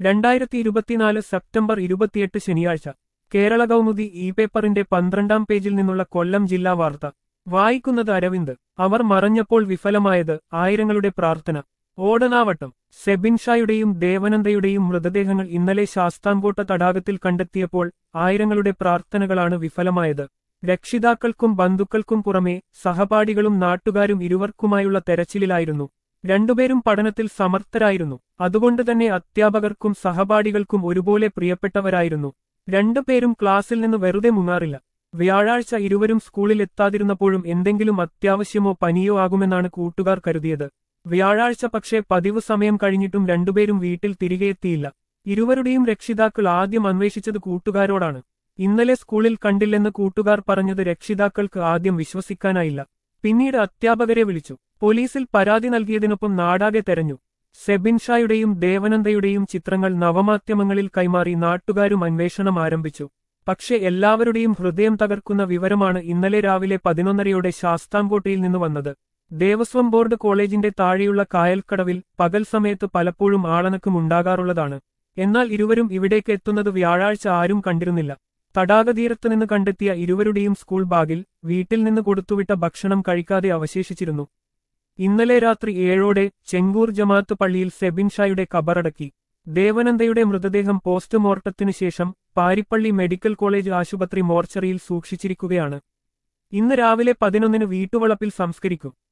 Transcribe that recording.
രണ്ടായിരത്തി ഇരുപത്തിനാല് സെപ്റ്റംബർ ഇരുപത്തിയെട്ട് ശനിയാഴ്ച കേരള കൗമുദി ഇ പേപ്പറിന്റെ പന്ത്രണ്ടാം പേജിൽ നിന്നുള്ള കൊല്ലം ജില്ലാ വാർത്ത വായിക്കുന്നത് അരവിന്ദ് അവർ മറഞ്ഞപ്പോൾ വിഫലമായത് ആയിരങ്ങളുടെ പ്രാർത്ഥന ഓടനാവട്ടം സെബിൻ ഷായുടെയും ദേവനന്ദയുടെയും മൃതദേഹങ്ങൾ ഇന്നലെ ശാസ്താംകോട്ട തടാകത്തിൽ കണ്ടെത്തിയപ്പോൾ ആയിരങ്ങളുടെ പ്രാർത്ഥനകളാണ് വിഫലമായത് രക്ഷിതാക്കൾക്കും ബന്ധുക്കൾക്കും പുറമെ സഹപാഠികളും നാട്ടുകാരും ഇരുവർക്കുമായുള്ള തെരച്ചിലിലായിരുന്നു രണ്ടുപേരും പഠനത്തിൽ സമർത്ഥരായിരുന്നു അതുകൊണ്ട് തന്നെ അധ്യാപകർക്കും സഹപാഠികൾക്കും ഒരുപോലെ പ്രിയപ്പെട്ടവരായിരുന്നു രണ്ടുപേരും ക്ലാസ്സിൽ നിന്ന് വെറുതെ മുങ്ങാറില്ല വ്യാഴാഴ്ച ഇരുവരും സ്കൂളിൽ എത്താതിരുന്നപ്പോഴും എന്തെങ്കിലും അത്യാവശ്യമോ പനിയോ ആകുമെന്നാണ് കൂട്ടുകാർ കരുതിയത് വ്യാഴാഴ്ച പക്ഷേ പതിവ് സമയം കഴിഞ്ഞിട്ടും രണ്ടുപേരും വീട്ടിൽ തിരികെ എത്തിയില്ല ഇരുവരുടെയും രക്ഷിതാക്കൾ ആദ്യം അന്വേഷിച്ചത് കൂട്ടുകാരോടാണ് ഇന്നലെ സ്കൂളിൽ കണ്ടില്ലെന്ന് കൂട്ടുകാർ പറഞ്ഞത് രക്ഷിതാക്കൾക്ക് ആദ്യം വിശ്വസിക്കാനായില്ല പിന്നീട് അധ്യാപകരെ വിളിച്ചു പോലീസിൽ പരാതി നൽകിയതിനൊപ്പം നാടാകെ തെരഞ്ഞു സെബിൻ ഷായുടെയും ദേവനന്ദയുടെയും ചിത്രങ്ങൾ നവമാധ്യമങ്ങളിൽ കൈമാറി നാട്ടുകാരും അന്വേഷണം ആരംഭിച്ചു പക്ഷെ എല്ലാവരുടെയും ഹൃദയം തകർക്കുന്ന വിവരമാണ് ഇന്നലെ രാവിലെ പതിനൊന്നരയോടെ ശാസ്താംകോട്ടയിൽ നിന്ന് വന്നത് ദേവസ്വം ബോർഡ് കോളേജിന്റെ താഴെയുള്ള കായൽക്കടവിൽ പകൽ സമയത്ത് പലപ്പോഴും ആളനക്കം ഉണ്ടാകാറുള്ളതാണ് എന്നാൽ ഇരുവരും ഇവിടേക്ക് എത്തുന്നത് വ്യാഴാഴ്ച ആരും കണ്ടിരുന്നില്ല തടാകതീരത്ത് നിന്ന് കണ്ടെത്തിയ ഇരുവരുടെയും സ്കൂൾ ബാഗിൽ വീട്ടിൽ നിന്ന് കൊടുത്തുവിട്ട ഭക്ഷണം കഴിക്കാതെ അവശേഷിച്ചിരുന്നു ഇന്നലെ രാത്രി ഏഴോടെ ചെങ്കൂർ ജമാഅത്ത് പള്ളിയിൽ സെബിൻ ഷായുടെ കബറടക്കി ദേവനന്ദയുടെ മൃതദേഹം പോസ്റ്റ്മോർട്ടത്തിനു ശേഷം പാരിപ്പള്ളി മെഡിക്കൽ കോളേജ് ആശുപത്രി മോർച്ചറിയിൽ സൂക്ഷിച്ചിരിക്കുകയാണ് ഇന്ന് രാവിലെ പതിനൊന്നിന് വീട്ടുവളപ്പിൽ സംസ്കരിക്കും